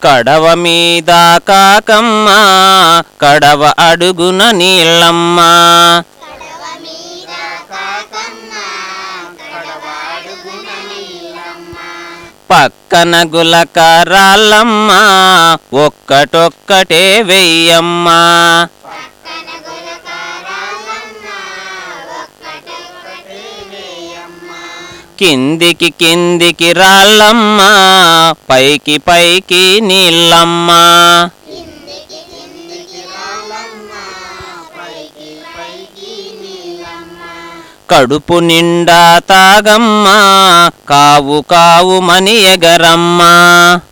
కడవ మీద కాకమ్మ కడవ అడుగున నీళ్ళమ్మ కడవ మీద కాకమ్మ కడవ అడుగున నీలమ్మ పక్కన గులకరాళ్ళమ్మ ఒక్కటొక్కటే వెయ్యమ్మ పక్కన గులకారాలమ్మ ఒక్కటొక్కటే వేయమ్మ కిందికి కిందికి రాళ్ళమ్మ పైకి పైకి నీళ్ళమ్మ కిందికి కిందికి రాలమ్మ పైకి పైకి నీలమ్మ కడుపు నిండా తాగమ్మ కావు కావు మని ఎగరమ్మ